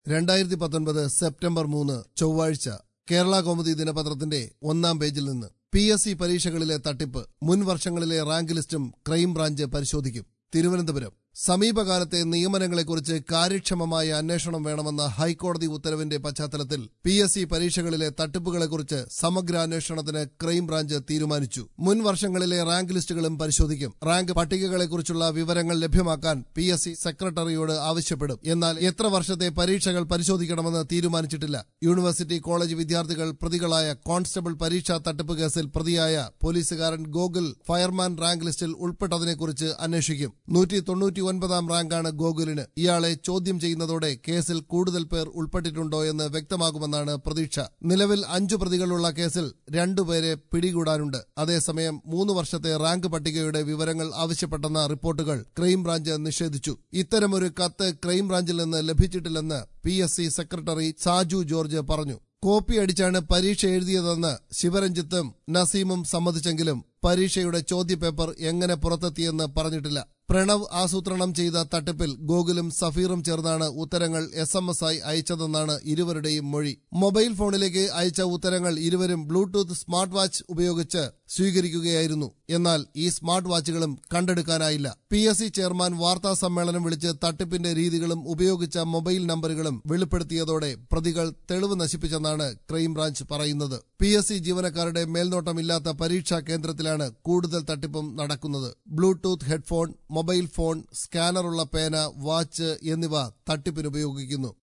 രണ്ടായിരത്തി പത്തൊൻപത് സെപ്റ്റംബർ മൂന്ന് ചൊവ്വാഴ്ച കേരള കൗമുദി ദിനപത്രത്തിന്റെ ഒന്നാം പേജിൽ നിന്ന് പി എസ് സി പരീക്ഷകളിലെ തട്ടിപ്പ് മുൻ വർഷങ്ങളിലെ റാങ്ക് ലിസ്റ്റും ക്രൈംബ്രാഞ്ച് പരിശോധിക്കും തിരുവനന്തപുരം സമീപകാലത്തെ നിയമനങ്ങളെക്കുറിച്ച് കാര്യക്ഷമമായ അന്വേഷണം വേണമെന്ന ഹൈക്കോടതി ഉത്തരവിന്റെ പശ്ചാത്തലത്തിൽ പി എസ് സി പരീക്ഷകളിലെ തട്ടിപ്പുകളെക്കുറിച്ച് സമഗ്ര അന്വേഷണത്തിന് ക്രൈംബ്രാഞ്ച് തീരുമാനിച്ചു മുൻ വർഷങ്ങളിലെ റാങ്ക് ലിസ്റ്റുകളും പരിശോധിക്കും റാങ്ക് പട്ടികകളെക്കുറിച്ചുള്ള വിവരങ്ങൾ ലഭ്യമാക്കാൻ പി എസ് സി സെക്രട്ടറിയോട് ആവശ്യപ്പെടും എന്നാൽ എത്ര വർഷത്തെ പരീക്ഷകൾ പരിശോധിക്കണമെന്ന് തീരുമാനിച്ചിട്ടില്ല യൂണിവേഴ്സിറ്റി കോളേജ് വിദ്യാർത്ഥികൾ പ്രതികളായ കോൺസ്റ്റബിൾ പരീക്ഷാ തട്ടിപ്പ് കേസിൽ പ്രതിയായ പോലീസുകാരൻ ഗോകുൽ ഫയർമാൻ റാങ്ക് ലിസ്റ്റിൽ ഉൾപ്പെട്ടതിനെക്കുറിച്ച് അന്വേഷിക്കും നൂറ്റി തൊണ്ണൂറ്റി ഒൻപതാം റാങ്കാണ് ഗോകുലിന് ഇയാളെ ചോദ്യം ചെയ്യുന്നതോടെ കേസിൽ കൂടുതൽ പേർ ഉൾപ്പെട്ടിട്ടുണ്ടോ എന്ന് വ്യക്തമാകുമെന്നാണ് പ്രതീക്ഷ നിലവിൽ അഞ്ചു പ്രതികളുള്ള കേസിൽ രണ്ടുപേരെ പിടികൂടാനുണ്ട് അതേസമയം മൂന്ന് വർഷത്തെ റാങ്ക് പട്ടികയുടെ വിവരങ്ങൾ ആവശ്യപ്പെട്ടെന്ന റിപ്പോർട്ടുകൾ ക്രൈംബ്രാഞ്ച് നിഷേധിച്ചു ഇത്തരമൊരു കത്ത് ക്രൈംബ്രാഞ്ചിൽ നിന്ന് ലഭിച്ചിട്ടില്ലെന്ന് P S C secretary Saju George പറഞ്ഞു കോപ്പി അടിച്ചാണ് പരീക്ഷ എഴുതിയതെന്ന് ശിവരഞ്ജിത്തും നസീമും സമ്മതിച്ചെങ്കിലും പരീക്ഷയുടെ ചോദ്യപേപ്പർ എങ്ങനെ പുറത്തെത്തിയെന്ന് പറഞ്ഞിട്ടില്ല പ്രണവ് ആസൂത്രണം ചെയ്ത തട്ടിപ്പിൽ ഗോകുലും സഫീറും ചേർന്നാണ് ഉത്തരങ്ങൾ എസ് എം എസ് ആയി അയച്ചതെന്നാണ് ഇരുവരുടെയും മൊഴി മൊബൈൽ ഫോണിലേക്ക് അയച്ച ഉത്തരങ്ങൾ ഇരുവരും ബ്ലൂടൂത്ത് സ്മാർട്ട് വാച്ച് ഉപയോഗിച്ച് സ്വീകരിക്കുകയായിരുന്നു എന്നാൽ ഈ സ്മാർട്ട് വാച്ചുകളും കണ്ടെടുക്കാനായില്ല പി എസ് സി ചെയർമാൻ വാർത്താ സമ്മേളനം വിളിച്ച് തട്ടിപ്പിന്റെ രീതികളും ഉപയോഗിച്ച മൊബൈൽ നമ്പറുകളും വെളിപ്പെടുത്തിയതോടെ പ്രതികൾ തെളിവ് നശിപ്പിച്ചെന്നാണ് ക്രൈംബ്രാഞ്ച് പറയുന്നത് പി എസ് സി ജീവനക്കാരുടെ മേൽനോട്ടമില്ലാത്ത പരീക്ഷാ കേന്ദ്രത്തിലാണ് കൂടുതൽ തട്ടിപ്പും നടക്കുന്നത് ബ്ലൂടൂത്ത് ഹെഡ്ഫോൺ മൊബൈൽ ഫോൺ സ്കാനറുള്ള പേന വാച്ച് എന്നിവ തട്ടിപ്പിന് ഉപയോഗിക്കുന്നു